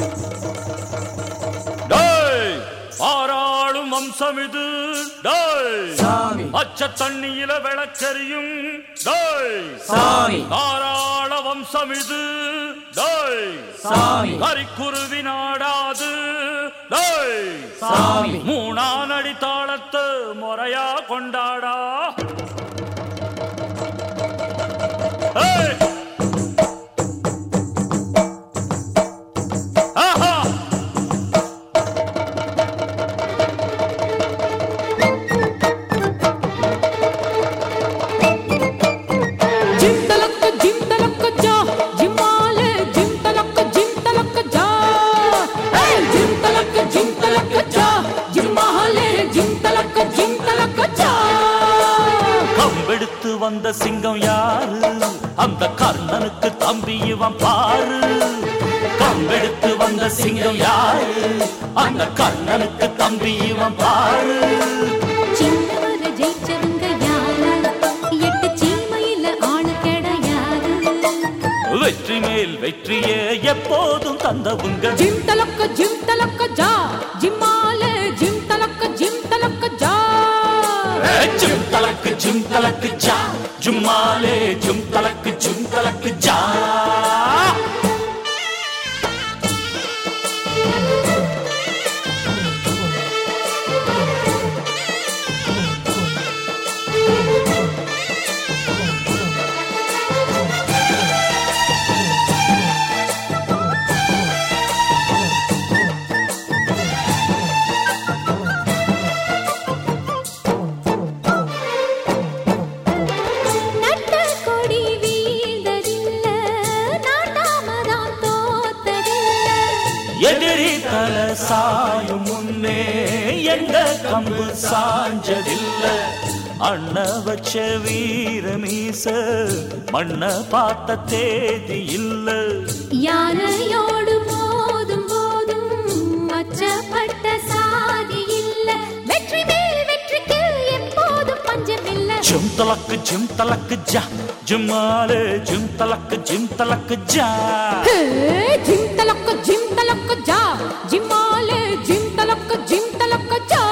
டேய் பாராளும் வம்சம் இது டேய் சாமி பச்சை தண்ணியில விளக்கரியும் டேய் சாமி தாராள வம்சம் இது டேய் சாமி கரிக்குருவி நாடாது டேய் சாமி மூணானடி தாளத்து முறையா கொண்டாடா ஏய்! ஆஹா! జిమ్ తలక్క జిమ్ తలక్క జా జిమ్మాలే జిమ్ తలక్క జిమ్ తలక్క జా ఏయ్ జిమ్ తలక్క జిమ్ తలక్క జా జిమ్మాలే జిమ్ తలక్క జిమ్ తలక్క జా கம்பெடுத்து வந்த சிங்கம் யாரு அந்த கர்ணனுக்கு தம்பி இவன் பாரு கம்பெடுத்து வந்த சிங்கம் யாரு அந்த கர்ணனுக்கு தம்பி இவன் பாரு சின்னவர ஜெயிச்சவங்க யாரு எட்டு சீமையில ஆளு கிடையாது வெற்றி மேல் வெற்றியே எப்போதும் தந்தவுங்க జిమ్ తలక్క జిమ్ తలక్క జా జిమ్మాలే జిమ్ తలక్క జిమ్ తలక్క జా ஜிம் தலக்கு ஜிம் தலக்கு ஜா ஜும்மாலே ஜும் தலக்கு ஜும் தலக்கு ஜா நட்ட கொடி வீழ்ந்ததில்ல நாட்டாமதான் தோத்ததில்ல எதிரி தல சாயும் முன்னே எந்த கம்பு சாஞ்சதில்ல அண்ண வச்ச வீர மீச மண்ண பார்த்த தேதி இல்ல யானையோடு மோதும் போதும் அச்சப்பட்ட சாதி இல்ல வெற்றி மேல் வெற்றிக்கு எப்போதும் பஞ்சமில்ல ஜும் தலக்கு ஜிம் தலக்கு ஜா ஜும்மாலே ஜும் தலக்கு ஜிம் தலக்கு ஜா హే జిమ్ తలక్క జిమ్ తలక్క జా జిమ్మాలే జిమ్ తలక్క జిమ్ తలక్క జా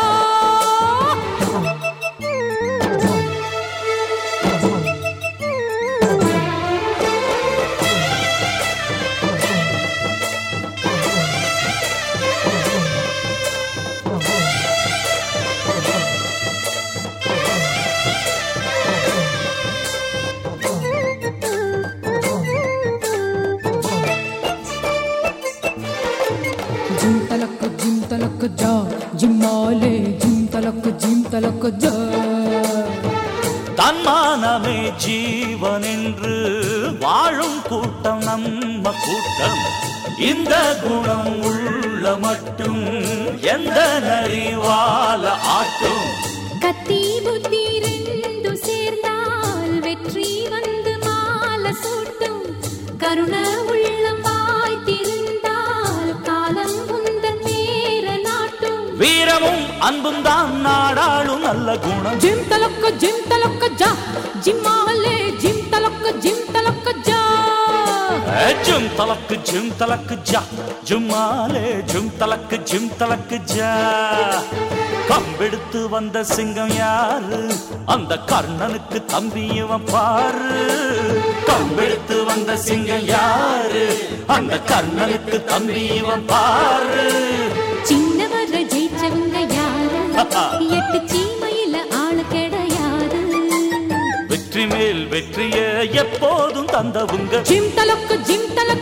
జిమ్ తలక్క జిమ్ తలక్క జా జిమ్మాలే జిమ్ తలక్క జిమ్ తలక్క జా தன்மானமே ஜீவன் என்று வாழும் கூட்டம் நம்ம கூட்டம் இந்த குணம் உள்ள மட்டும் எந்த நரிவால ஆட்டும் கத்தி புத்தி ரெண்டும் சேர்ந்தால் வெற்றி வந்து மாலை சூட்டும் கருண உள்ளம் வாய்த்திருந்தால் காலம் உந்தன் நேர நாட்டும் வீரமும் அன்பும் தான் நாடாளும் நல்ல குணம் జిమ్ తలక్క జిమ్ తలక్క జా జిమ్మాలే జిమ్ తలక్క జిమ్ తలక్క జా ஜும் தலக்கு ஜிம் தலக்கு ஜா ஜும்மாலே ஜும் தலக்கு ஜிம் தலக்கு ஜா கம்பெடுத்து வந்த சிங்கம் யாரு அந்த கர்ணனுக்கு தம்பி இவன் பாரு கம்பெடுத்து வந்த சிங்கம் யாரு அந்த கர்ணனுக்கு தம்பி இவன் பாரு சின்னவர ஜெயிச்சவங்க யாரு எட்டு சீமையில ஆளு கிடையாது வெற்றி மேல் வெற்றியே எப்போதும் தந்தவுங்க జిమ్ తలక్క జిమ్ తలక్క